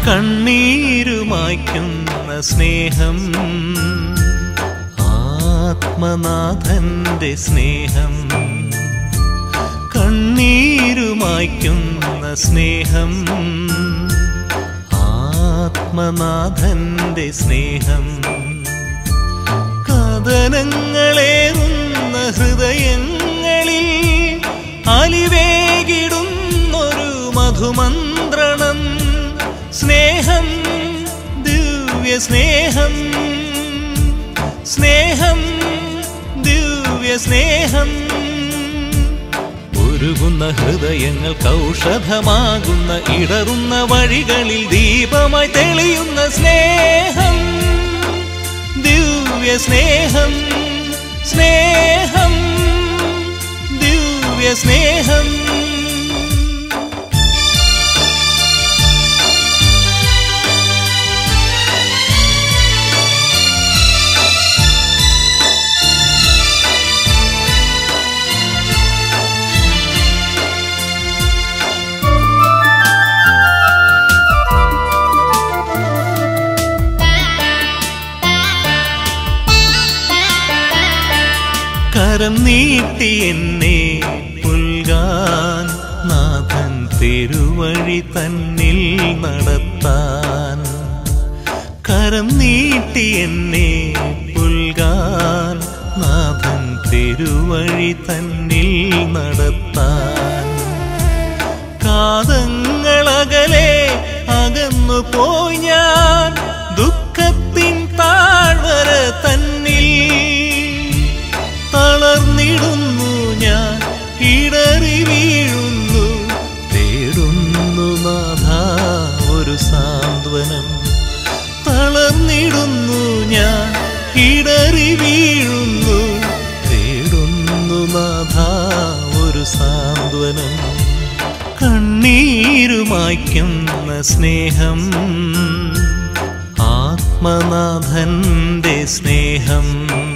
കണ്ണീരുമായ്ക്കുന്ന സ്നേഹം ആത്മനാഥന്റെ സ്നേഹം കണ്ണീരുമായ്ക്കുന്ന സ്നേഹം ആത്മനാഥന്റെ സ്നേഹം കഥനങ്ങളേറുന്ന ഹൃദയങ്ങളിൽ അലിവേകിടുന്നൊരു മധുമന്ത്രണം സ്നേഹം ദിവ്യ സ്നേഹം സ്നേഹം ദിവ്യ സ്നേഹം ഉരുകുന്ന ഹൃദയങ്ങൾക്ക് ഔഷധമാകുന്ന ഇടറുന്ന വഴികളിൽ ദീപമായി തെളിയുന്ന സ്നേഹം ദിവ്യ സ്നേഹം സ്നേഹം ദിവ്യ സ്നേഹം കരം നീട്ടി എന്നെ പുൽകാൻ നാഥൻ തിരുവഴി തന്നിൽ നടത്താൻ കരം നീട്ടി എന്നെ പുൽകാൻ നാഥൻ തിരുവഴി തന്നിൽ നടത്താൻ കാതങ്ങളകലെ അകന്നു പോയി ഞാൻ ദുഃഖത്തിൻ താഴ്വര തന്നിൽ തളർന്നിടുന്നു ഞാൻ ഇടറി വീഴുന്നു തേടുന്നു നാഥ ഒരു സാന്ത്വനം തളർന്നിടുന്നു ഞാൻ ഇടറി വീഴുന്നു തേടുന്നു നാഥ ഒരു സാന്ത്വനം കണ്ണീരുമായ്ക്കുന്ന സ്നേഹം ആത്മനാഥന്റെ സ്നേഹം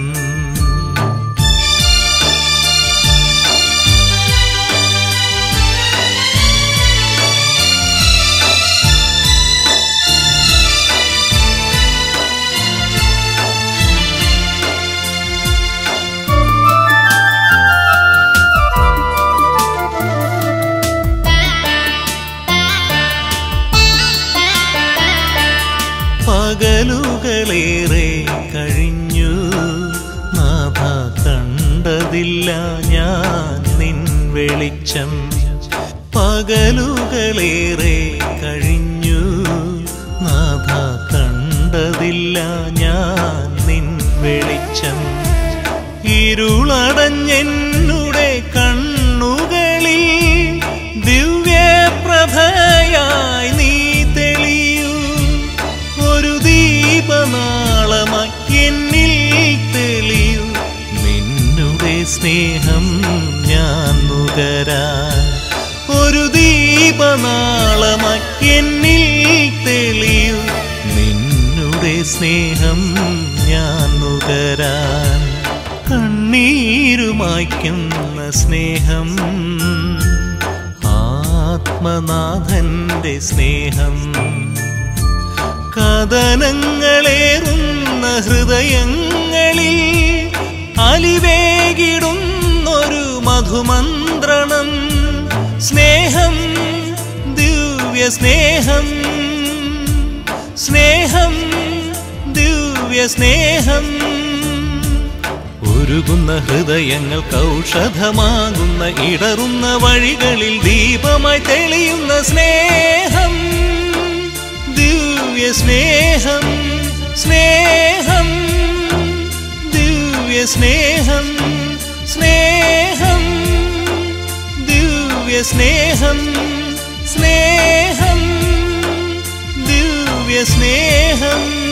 പകലുകളേറെ കഴിഞ്ഞു നാഥ കണ്ടതില്ല ഞാൻ നിൻ വെളിച്ചം പകലുകളേറെ കഴിഞ്ഞു നാഥ കണ്ടതില്ല ഞാൻ നിൻ വെളിച്ചം ഇരുളടഞ്ഞെന്നുടെ കണ്ണുകളിൽ ദിവ്യപ്രഭയായി നീ തെളിയൂ ഒരു ദീപനാളമായി എന്നിൽ തെളിയൂ നിന്നുടെ സ്നേഹം ഞാൻ നുകരാൻ ഒരു ദീപനാളമായി എന്നിൽ തെളിയൂ നിന്നുടെ സ്നേഹം ഞാൻ നുകരാൻ കണ്ണീരുമായ്ക്കുന്ന സ്നേഹം ആത്മനാഥന്റെ സ്നേഹം കഥനങ്ങളേറുന്ന ഹൃദയങ്ങളിൽ അലിവേകിടുന്നൊരു മധുമന്ത്രണം സ്നേഹം ദിവ്യ സ്നേഹം സ്നേഹം ദിവ്യ സ്നേഹം ഉരുകുന്ന ഹൃദയങ്ങൾക്ക് ഔഷധമാകുന്ന ഇടറുന്ന വഴികളിൽ ദീപമായി തെളിയുന്ന സ്നേഹം ദിവ്യ സ്നേഹം സ്നേഹം ദിവ്യ സ്നേഹം സ്നേഹം ദിവ്യ സ്നേഹം സ്നേഹം ദിവ്യ സ്നേഹം